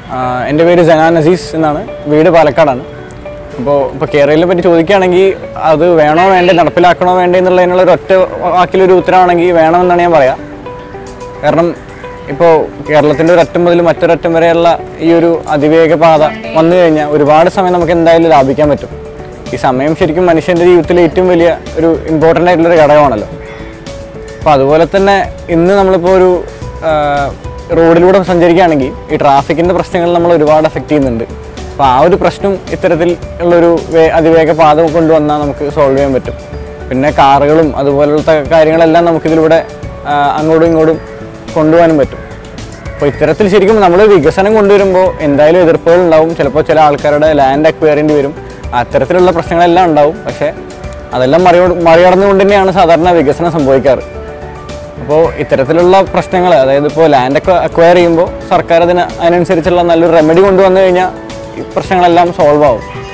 ആഹ് എൻ്റെ പേര് ജനാൻ അസീസ് എന്നാണ് വീട് പാലക്കാടാണ് അപ്പോൾ ഇപ്പോൾ കേരളയെ പറ്റി ചോദിക്കുകയാണെങ്കിൽ അത് വേണോ വേണ്ടേ നടപ്പിലാക്കണോ വേണ്ടേ എന്നുള്ളതിനുള്ള ഒരു ഒറ്റ വാക്കിലൊരു ഉത്തരവാണെങ്കിൽ വേണമെന്നാണ് ഞാൻ പറയാം കാരണം ഇപ്പോൾ കേരളത്തിൻ്റെ ഒരറ്റം മുതൽ മറ്റൊരറ്റം വരെയുള്ള ഈ ഒരു അതിവേഗ പാത വന്നു കഴിഞ്ഞാൽ ഒരുപാട് സമയം നമുക്ക് എന്തായാലും ലാഭിക്കാൻ പറ്റും ഈ സമയം ശരിക്കും മനുഷ്യൻ്റെ ജീവിതത്തിലെ ഏറ്റവും വലിയ ഒരു ഇമ്പോർട്ടൻ്റ് ആയിട്ടുള്ളൊരു ഘടകമാണല്ലോ അപ്പോൾ അതുപോലെ തന്നെ ഇന്ന് നമ്മളിപ്പോൾ ഒരു ആ, റോഡിലൂടെ സഞ്ചരിക്കുകയാണെങ്കിൽ ഈ ട്രാഫിക്കിൻ്റെ പ്രശ്നങ്ങൾ നമ്മൾ ഒരുപാട് എഫക്റ്റ് ചെയ്യുന്നുണ്ട് അപ്പോൾ ആ ഒരു പ്രശ്നം ഇത്തരത്തിൽ ഉള്ളൊരു വേ- അതിവേഗ പാത കൊണ്ടുവന്നാൽ നമുക്ക് സോൾവ് ചെയ്യാൻ പറ്റും പിന്നെ കാറുകളും അതുപോലത്തെ കാര്യങ്ങളെല്ലാം നമുക്കിതിലൂടെ ആ, അങ്ങോട്ടും ഇങ്ങോട്ടും കൊണ്ടുപോകാനും പറ്റും അപ്പോൾ ഇത്തരത്തിൽ ശരിക്കും നമ്മൾ വികസനം കൊണ്ടുവരുമ്പോൾ എന്തായാലും എതിർപ്പുകൾ ഉണ്ടാവും ചിലപ്പോൾ ചില ആൾക്കാരുടെ ലാൻഡ് അക്വയർ ചെയ്യേണ്ടി വരും അത്തരത്തിലുള്ള പ്രശ്നങ്ങളെല്ലാം ഉണ്ടാവും പക്ഷേ അതെല്ലാം മറികട മറികടന്നുകൊണ്ട് തന്നെയാണ് സാധാരണ വികസനം സംഭവിക്കാറ് അപ്പോൾ ഇത്തരത്തിലുള്ള പ്രശ്നങ്ങൾ അതായത് ഇപ്പോൾ ലാൻഡ് ഒക്കെ അക്വയർ ചെയ്യുമ്പോൾ സർക്കാർ അതിന് അതിനനുസരിച്ചുള്ള നല്ലൊരു റെമഡി കൊണ്ടുവന്നു കഴിഞ്ഞാൽ ഈ പ്രശ്നങ്ങളെല്ലാം സോൾവ് ആവും